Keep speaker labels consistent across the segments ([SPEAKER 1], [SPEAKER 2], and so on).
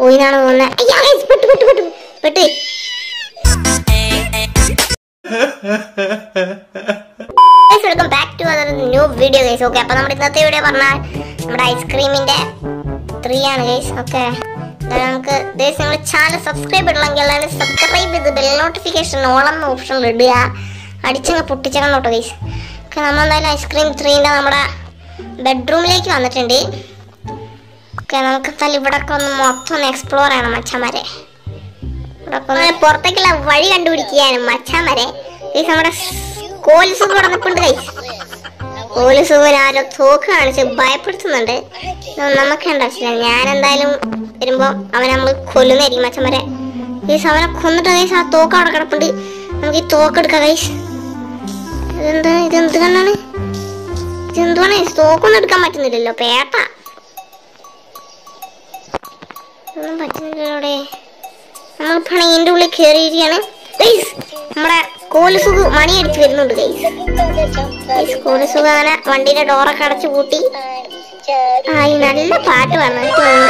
[SPEAKER 1] പോയിന്നാണ് തോന്നുന്നത് അയ്യാ guys, പെട്ടു പെട്ടു പെട്ടു പെട്ടു welcome back to other new video guys okay അപ്പൊ നമ്മുടെ ഇന്നത്തെ വീഡിയോ പറഞ്ഞാൽ നമ്മുടെ ഐസ്ക്രീമിന്റെ ത്രീ ആണ് ഗൈസ് ഓക്കെ നമുക്ക് ഗൈസ് നിങ്ങൾ ചാനൽ സബ്സ്ക്രൈബ് ഇടണമെങ്കിൽ സബ്സ്ക്രൈബ് ചെയ്ത് ബെൽ നോട്ടിഫിക്കേഷൻ ഓളം ഓപ്ഷനിൽ ഇടുക അടിച്ചങ്ങ് പൊട്ടിച്ചങ്ങ് നോട്ടോ ഗൈസ് ഓക്കെ നമ്മൾ എന്തായാലും ഐസ്ക്രീം ത്രീൻ്റെ നമ്മുടെ ബെഡ്റൂമിലേക്ക് വന്നിട്ടുണ്ട് ഓക്കെ നമുക്ക് എന്തായാലും ഇവിടെ ഒക്കെ ഒന്ന് മൊത്തം ഒന്ന് എക്സ്പ്ലോർ ചെയ്യണം മച്ചന്മാരെ ഇവിടെ ഒക്കെ ഒന്ന് പുറത്തേക്കുള്ള വഴി കണ്ടുപിടിക്കുകയാണ് മച്ചന്മാരെ ഗൈസ് നമ്മുടെ കോലിസുഖം ഇവിടെ നിൽപ്പുണ്ട് ഗൈസ് കോലിസുഖൻ ആരോ തോക്ക് കാണിച്ച് ഭയപ്പെടുത്തുന്നുണ്ട് ഇതൊന്നും നമുക്ക് ഉണ്ടാവില്ല ഞാൻ എന്തായാലും വരുമ്പോ അവനെ നമ്മൾ കൊല്ലുന്നതായിരിക്കും മച്ചന്മാരെ ഗൈസ് അവനെ കൊന്നിട്ട് ഗൈസ് ആ തോക്ക് അവിടെ കിടപ്പുണ്ട് നമുക്ക് ഈ തോക്ക് എടുക്കാം ഗൈസ് ഇതെന്താ ഇതെന്ത് കണ്ണാണ് ഇതെന്തുവാണ് തോക്കൊന്നും എടുക്കാൻ പറ്റുന്നില്ലല്ലോ പേട്ട ഒന്നും പറ്റുന്നില്ലല്ലോ നമ്മളിപ്പോ ഇതിന്റെ ഉള്ളിൽ കയറിയിരിക്കുകയാണ് ഗൈസ് നമ്മുടെ കോലുസുഖ് മണി അടിച്ച് വരുന്നുണ്ട് ഗൈസ് ഗൈസ് കോലുസുഖ് അങ്ങനെ വണ്ടിയുടെ ഡോറൊക്കെ അടച്ചു പൂട്ടി ആ ഈ നല്ല പാട്ട് വന്നു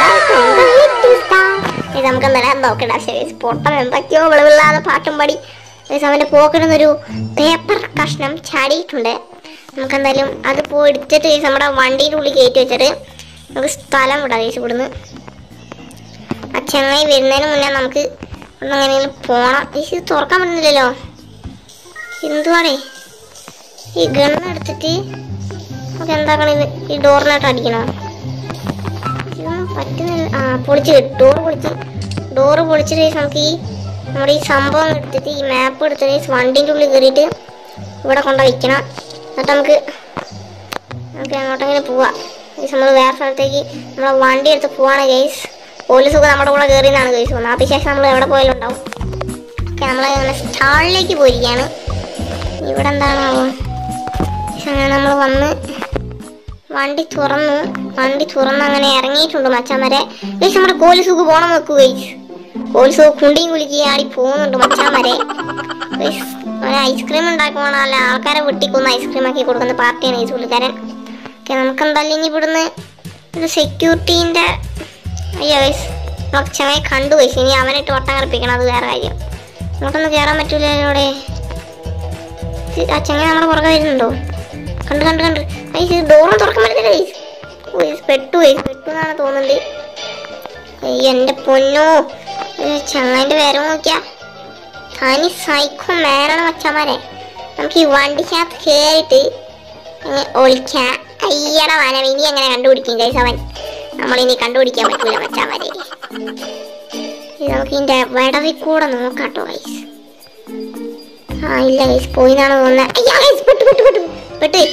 [SPEAKER 1] ഇത് നമുക്ക് എന്തായാലും നോക്കണ്ട ഗൈസ് പൊട്ടം എന്തൊക്കെയോ വെളിവില്ലാതെ പാട്ടും പാടി ഗൈസ് അവന്റെ പോക്കറ്റിൽ ഒരു പേപ്പർ കഷ്ണം ചാടിയിട്ടുണ്ട് നമുക്ക് എന്തായാലും അത് പോയി എടുത്തിട്ട് ഗൈസ് നമ്മുടെ വണ്ടിയുടെ ഉള്ളിൽ കയറ്റി വെച്ചിട്ട് നമുക്ക് സ്ഥലം വിടാം ഗൈസ് ഇവിടുന്ന് ആ ചെങ്ങായി വരുന്നതിന് മുന്നേ നമുക്ക് ഇവിടെ എങ്ങനെയെങ്കിലും പോണം ഇത് തുറക്കാൻ പറ്റുന്നില്ലല്ലോ എന്തുവാടേ ഈ ഗണ്ണ് എടുത്തിട്ട് നമുക്ക് എന്താക്കണം ഇത് ഈ ഡോറിനായിട്ട് അടിക്കണോ ഇതൊന്നും പറ്റുന്നില്ല ആ പൊളിച്ച് ഡോറ് പൊളിച്ച് ഡോറ് പൊളിച്ചിട്ട് നമുക്ക് ഈ നമ്മുടെ ഈ സംഭവം എടുത്തിട്ട് ഈ മാപ്പ് എടുത്തിട്ട് ഈ വണ്ടിൻ്റെ ഉള്ളിൽ കയറിയിട്ട് ഇവിടെ കൊണ്ട് വയ്ക്കണം എന്നിട്ട് നമുക്ക് നമുക്ക് അങ്ങോട്ടെങ്കിലും പോവാം നമ്മൾ വേറെ സ്ഥലത്തേക്ക് നമ്മളെ വണ്ടി എടുത്ത് പോവാണ് ഗൈസ് പോലീസ് ഒക്കെ നമ്മുടെ കൂടെ കയറി എന്നാണ് ഗൈസ് വന്നത് അതിനുശേഷം നമ്മൾ എവിടെ പോയാലും ഉണ്ടാവും ഓക്കെ നമ്മൾ അങ്ങനെ സ്റ്റാളിലേക്ക് പോയിരിക്കുകയാണ് ഇവിടെ എന്താണാവോ അങ്ങനെ നമ്മൾ വന്ന് വണ്ടി തുറന്നു വണ്ടി തുറന്ന് അങ്ങനെ ഇറങ്ങിയിട്ടുണ്ട് മച്ചാമരെ ഗൈസ് നമ്മുടെ കോലിസുക്ക് പോണം നോക്കൂ ഗൈസ് കോലിസുക്ക് കുണ്ടിയും കുലുക്കി ആടി പോകുന്നുണ്ട് മച്ചാമരെ ഗൈസ് ഒരു ഐസ്ക്രീം ഉണ്ടാക്കുവാണ് അല്ല ആൾക്കാരെ വെട്ടിക്കൊന്ന് ഐസ്ക്രീം ആക്കി കൊടുക്കുന്ന പാർട്ടിയാണ് ഈ പുള്ളിക്കാരൻ ഓക്കെ നമുക്ക് എന്തായാലും ഇനി ഇവിടുന്ന് ഒരു സെക്യൂരിറ്റീൻ്റെ അയ്യോ ഗൈസ് നമുക്ക് ചെങ്ങനെ കണ്ടു ഗൈസ് ഇനി അവനിട്ട് വട്ടം കറപ്പിക്കണം അത് വേറെ കാര്യം ഇങ്ങോട്ടൊന്നും കയറാൻ പറ്റൂല ഇവിടെ ആ ചെങ്ങനെ നമ്മുടെ പുറകെ വരുന്നുണ്ടോ കണ്ട് കണ്ട് കണ്ട് ഐസ് ഡോറും തുറക്കാൻ പറ്റില്ല ഗൈസ് ഗൈസ് പെട്ടു ഗൈസ് പെട്ടു എന്നാണ് തോന്നുന്നത് അയ്യോ എൻ്റെ പൊന്നോ ചങ്ങാൻ്റെ പേര് നോക്കിയാ തനി സൈക്കോ മേനാണ് മച്ചന്മാരെ നമുക്ക് ഈ വണ്ടിക്കകത്ത് കയറിയിട്ട് അങ്ങ് ഒളിക്കാം അയ്യട വനം ഇനി എങ്ങനെ കണ്ടുപിടിക്കും ഗൈസ് അവൻ നമ്മളിനി കണ്ടുപിടിക്കാൻ പറ്റൂല മച്ചാമാരെ ഇത് നമുക്ക് ഇതിന്റെ വിടവിൽ കൂടെ നോക്കാട്ടോ ഗൈസ് ആ ഇല്ല ഗൈസ് പോയി എന്നാണ് തോന്നുന്നത് അയ്യാ ഗൈസ് പെട്ടു പെട്ടു പെട്ടു പെട്ടു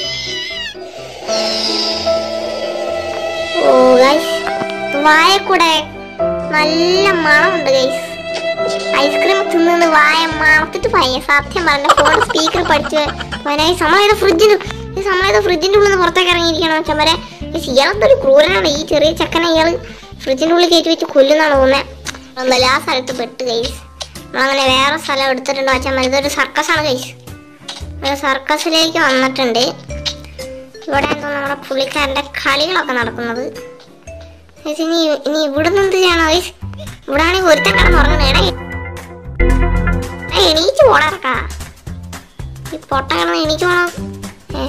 [SPEAKER 1] ഓ ഗൈസ് വായ കൂടെ നല്ല മണമുണ്ട് ഗൈസ് ഐസ്ക്രീം തിന്നു വായ മണത്തിട്ട് പോയ സത്യം പറഞ്ഞ ഫോൺ സ്പീക്കർ പഠിച്ച് പോയാൽ നമ്മളേത് ഫ്രിഡ്ജിന് ഈ സമയത്ത് ഫ്രിഡ്ജിന്റെ ഉള്ളിൽ നിന്ന് പുറത്തേക്ക് ഇറങ്ങിയിരിക്കണം ചമ്മരെ ഇയാളെന്തൊരു ക്രൂരനാണ് ഈ ചെറിയ ചെക്കനെ ഇയാള് ഫ്രിഡ്ജിന്റെ ഉള്ളിൽ കയറ്റി വെച്ച് കൊല്ലുന്നാണ് തോന്നുന്നത് എന്തായാലും ആ സ്ഥലത്ത് പെട്ട് കൈസ് നമ്മളങ്ങനെ വേറെ സ്ഥലം എടുത്തിട്ടുണ്ട് വെച്ചാൽ ഇതൊരു സർക്കസാണ് കൈസ് ഒരു സർക്കസിലേക്ക് വന്നിട്ടുണ്ട് ഇവിടെ എന്തോ നമ്മുടെ പുള്ളിക്കാരന്റെ കളികളൊക്കെ നടക്കുന്നത് ഗൈസ്, ഇനി ഇനി ഇവിടുന്ന് എന്ത് ചെയ്യണോ ഗൈസ് ഇവിടെ ആണെങ്കിൽ ഒരുത്തൻ കിടന്നുറങ്ങണേടാ എണീച്ച് പോടാ ഈ പൊട്ട കിടന്ന് എണീച്ച് പോണം ഏ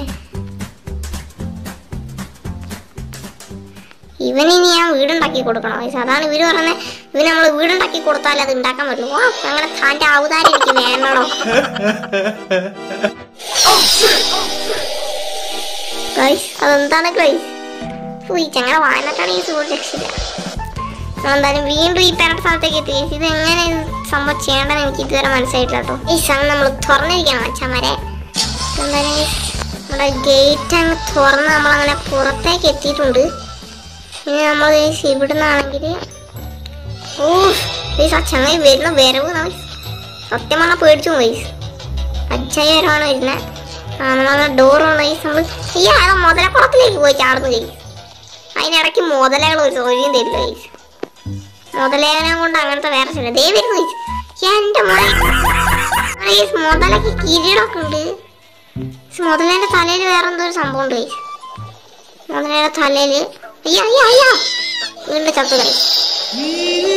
[SPEAKER 1] ഇവന് ഇനി ഞാൻ വീടുണ്ടാക്കി കൊടുക്കണം guys. അതാണ് ഇവര് പറയുന്നത് ഇവന് നമ്മൾ വീടുണ്ടാക്കി കൊടുത്താലേ അത് ഉണ്ടാക്കാൻ പറ്റുള്ളൂ ഓ അങ്ങനെ താൻ്റെ ഔദാര്യം എനിക്ക് വേണോ ഗൈസ് അതെന്താണ് ഗൈസ് ഈ ചങ്ങനെ വായനക്കാണ് ഈ സുഖം രക്ഷില്ല ഞാൻ എന്തായാലും വീണ്ടും ഈ പേരുടെ സ്ഥലത്തേക്ക് എത്തി guys. ഇത് എങ്ങനെ ഇത് സംഭവം ചെയ്യേണ്ടതെന്ന് എനിക്ക് ഇതുവരെ മനസ്സിലായിട്ടില്ല കേട്ടോ ഈ സമയം നമ്മൾ തുറന്നിരിക്കണം അച്ഛന്മാരെ എന്തായാലും guys, നമ്മുടെ ഗേറ്റ് അങ്ങ് തുറന്ന് നമ്മളങ്ങനെ പുറത്തേക്ക് എത്തിയിട്ടുണ്ട് ഇനി നമ്മൾ ഗൈസ് ഇവിടുന്നാണെങ്കിൽ ഓ ഗൈസ് ആ ചങ്ങായി വരുന്ന വരവ് നമ്മൾ സത്യം പറഞ്ഞാൽ പേടിച്ചു ഗൈസ് അച്ഛയരമാണ് വരുന്നത് ആ നമ്മളെ ഡോർ ഗൈസ് നമ്മൾ ഈ ആളെ മുതലക്കുളത്തിലേക്ക് പോയി ചാടുന്നു ഗൈസ് അതിനിടയ്ക്ക് മുതലകൾ ഒരു സൗകര്യം തരില്ല ഗൈസ് മുതലേനെ കൊണ്ട് അങ്ങനത്തെ വേറെ ചില ദേ വരുന്നു ഗൈസ് എൻ്റെ മോനെ ഗൈസ് മുതലക്ക് കിരീടമൊക്കെ ഉണ്ട് ഗൈസ്, മുതലേന്റെ തലയിൽ വേറെ എന്തോ ഒരു സംഭവം ഉണ്ട് ഗൈസ് മുതലയുടെ തലയിൽ അയ്യ അയ്യ അയ്യ വീണ്ടും ചത്തു കളി